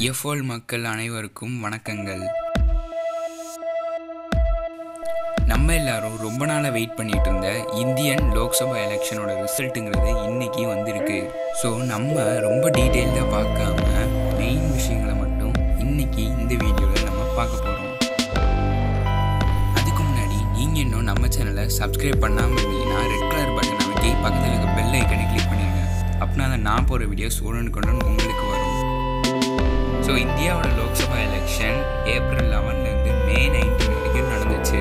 எஃப்ஓல் மக்கள் அனைவருக்கும் வணக்கங்கள் நம்ம எல்லாரும் ரொம்ப நாளாக வெயிட் பண்ணிட்டு இருந்த இந்தியன் லோக்சபா எலெக்ஷனோட ரிசல்ட்டுங்கிறது இன்னைக்கு வந்திருக்கு ஸோ நம்ம ரொம்ப டீட்டெயில்டாக பார்க்காம மெயின் விஷயங்களை மட்டும் இன்னைக்கு இந்த வீடியோவில் நம்ம பார்க்க போகிறோம் அதுக்கு முன்னாடி நீங்கள் இன்னும் நம்ம சேனலை சப்ஸ்கிரைப் பண்ணாமல் இருந்தீங்கன்னா ரெட் கலர் பட்டன் அமைக்கி பக்கத்தில் இருக்க பெல் ஐக்கனை கிளிக் பண்ணிடுங்க அப்படின்னா தான் நான் போகிற வீடியோஸ் உடனுக்குடன் உங்களுக்கு வரும் ஸோ இந்தியாவோட லோக்சபா எலெக்ஷன் ஏப்ரல் லெவன்லேருந்து மே நைன்டீன் வரைக்கும் நடந்துச்சு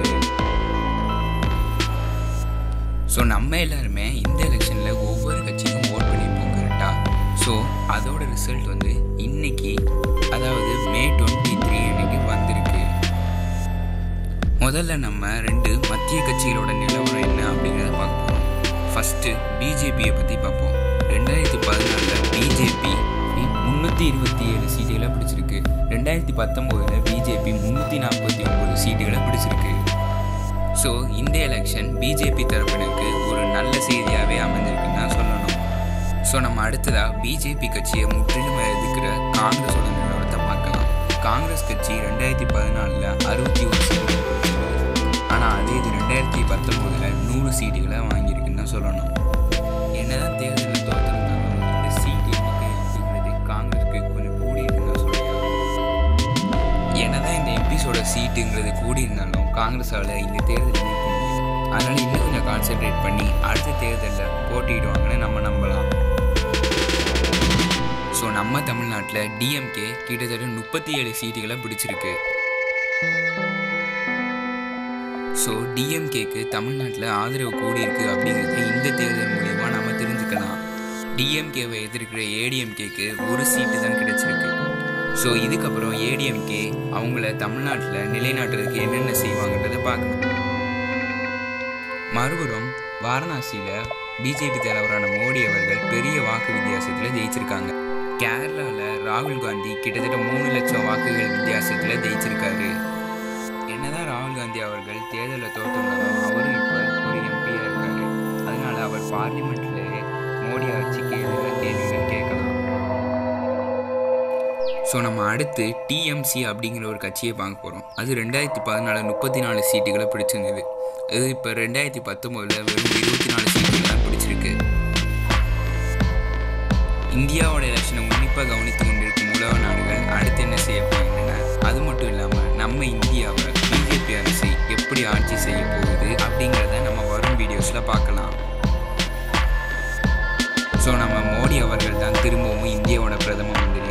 ஸோ நம்ம எல்லாருமே இந்த எலெக்ஷனில் ஒவ்வொரு கட்சிக்கும் ஓட் பண்ணியிருப்போம் கரெக்டாக ஸோ அதோட ரிசல்ட் வந்து இன்னைக்கு அதாவது மே டுவெண்ட்டி த்ரீ அன்னைக்கு வந்திருக்கு முதல்ல நம்ம ரெண்டு மத்திய கட்சிகளோட நிலவரம் என்ன அப்படிங்கிறத பார்க்க போகிறோம் ஃபஸ்ட்டு பிஜேபியை பற்றி பார்ப்போம் ரெண்டாயிரத்தி பதினாலில் பிஜேபி முந்நூற்றி இருபத்தி ஏழு சீட்டுகளை பிடிச்சிருக்கு ரெண்டாயிரத்தி பத்தொம்போதில் பிஜேபி முந்நூற்றி நாற்பத்தி ஒம்பது சீட்டுகளை பிடிச்சிருக்கு ஸோ இந்த எலெக்ஷன் பிஜேபி தரப்பினருக்கு ஒரு நல்ல செய்தியாகவே அமைஞ்சிருக்குன்னு தான் சொல்லணும் ஸோ நம்ம அடுத்ததாக பிஜேபி கட்சியை முற்றிலும் எதிர்க்கிற காங்கிரஸோட நிலவரத்தை பார்க்கலாம் காங்கிரஸ் கட்சி ரெண்டாயிரத்தி பதினாலில் அறுபத்தி ஒரு சீட்டுகள் பிடிச்சிருக்கு ஆனால் அதே இது ரெண்டாயிரத்தி பத்தொம்போதில் நூறு சீட்டுகளை வாங்கியிருக்குன்னு தான் சொல்லணும் என்னதான் தேர்தலில் தோற்றிருந்தாலும் இந்த சீட் எண்ணிக்கை அப்படிங்கிறது காங்கிரஸுக்கு கொஞ்சம் கூடி இருக்குன்னு தான் சொல்லலாம் என்னதான் இந்த எம்பிஸோட சீட்டுங்கிறது கூடி இருந்தாலும் காங்கிரஸால் இந்த தேர்தல் நிற்க முடியும் அதனால் இன்னும் கொஞ்சம் கான்சென்ட்ரேட் பண்ணி அடுத்த தேர்தலில் போட்டியிடுவாங்கன்னு நம்ம நம்பலாம் ஸோ நம்ம தமிழ்நாட்டில் டிஎம்கே கிட்டத்தட்ட முப்பத்தி ஏழு சீட்டுகளை பிடிச்சிருக்கு ஸோ டிஎம்கேக்கு தமிழ்நாட்டில் ஆதரவு கூடியிருக்கு அப்படிங்கிறத இந்த தேர்தல் மூலிமா நம்ம தெரிஞ்சுக்கலாம் டிஎம்கேவை எதிர்க்கிற ஏடிஎம்கேக்கு ஒரு சீட்டு தான் கிடைச்சிருக்கு ஸோ இதுக்கப்புறம் ஏடிஎம்கே அவங்கள தமிழ்நாட்டில் நிலைநாட்டுறதுக்கு என்னென்ன செய்வாங்கன்றதை பார்க்கணும் மறுபுறம் வாரணாசியில் பிஜேபி தலைவரான மோடி அவர்கள் பெரிய வாக்கு வித்தியாசத்தில் ஜெயிச்சிருக்காங்க கேரளாவில் ராகுல் காந்தி கிட்டத்தட்ட மூணு லட்சம் வாக்குகள் வித்தியாசத்தில் ஜெயிச்சிருக்காரு என்னதான் ராகுல் காந்தி அவர்கள் தேர்தலில் தோற்றிருந்தாலும் அவரும் இப்போ ஒரு எம்பியாக இருக்காரு அதனால அவர் பார்லிமெண்ட்லேயே மோடி ஆட்சிக்கு எதிராக கேள்விகள் கேட்கலாம் ஸோ நம்ம அடுத்து டிஎம்சி அப்படிங்கிற ஒரு கட்சியை பார்க்க போகிறோம் அது ரெண்டாயிரத்தி பதினாலு முப்பத்தி நாலு சீட்டுகளை பிடிச்சிருந்தது இது இப்போ ரெண்டாயிரத்தி பத்தொம்போதில் வெறும் இருபத்தி நாலு சீட்டுகள் தான் பிடிச்சிருக்கு இந்தியாவோட எலெக்ஷனை உன்னிப்பாக கவனித்து கொண்டிருக்கும் உலக நாடுகள் அடுத்து என்ன செய்ய போகின்றன அது மட்டும் இல்லாமல் நம்ம இந்தியாவை பிஜேபி அரசு எப்படி ஆட்சி செய்ய போகுது அப்படிங்கிறத நம்ம வரும் வீடியோஸில் பார்க்கலாம் ஸோ நம்ம மோடி அவர்கள் தான் திரும்பவும் இந்தியாவோட பிரதம மந்திரி